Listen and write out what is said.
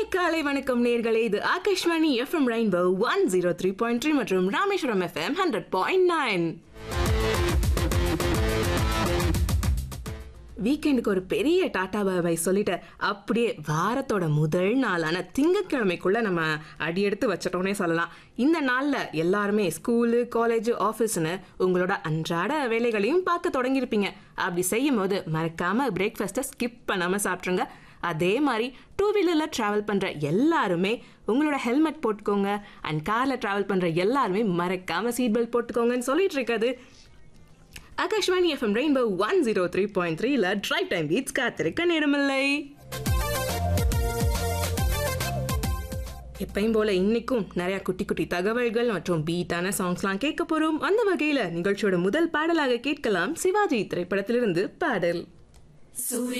காலை வணக்கம் நேர்களே இது Akashvani FM rainbow one zero three point three மற்றும் Rameswaram FM hundred point nine வீக்கெண்டுக்கு ஒரு பெரிய டாடா பாய் சொல்லிட்டு அப்படியே வாரத்தோட முதல் நாளான திங்கட்கிழமைக்குள்ள நம்ம அடி எடுத்து வச்சிட்டோம்னே சொல்லலாம் இந்த நாளில் எல்லாருமே ஸ்கூலு காலேஜ் ஆஃபீஸ்னு உங்களோட அன்றாட வேலைகளையும் பார்க்க தொடங்கியிருப்பீங்க அப்படி செய்யும் போது மறக்காம பிரேக்ஃபாஸ்ட்டை ஸ்கிப் பண்ணாமல் சாப்பிட்ருங்க அதே மாதிரி டூ வீலரில் ட்ராவல் பண்ணுற எல்லாருமே உங்களோட ஹெல்மெட் போட்டுக்கோங்க அண்ட் காரில் ட்ராவல் பண்ணுற எல்லாருமே மறக்காமல் சீட் பெல்ட் போட்டுக்கோங்கன்னு சொல்லிட்டு இருக்காது Akashvani FM rainbow one zero three point த்ரீல ட்ரைவ் டைம் பீட்ஸ் காத்திருக்க நேரமில்லை எப்பயும் போல இன்னைக்கும் நிறைய குட்டி குட்டி தகவல்கள் மற்றும் பீட்டான சாங்ஸ்லாம் கேட்க போறோம் அந்த வகையில நிகழ்ச்சியோட முதல் பாடலாக கேட்கலாம் சிவாஜி திரைப்படத்திலிருந்து பாடல்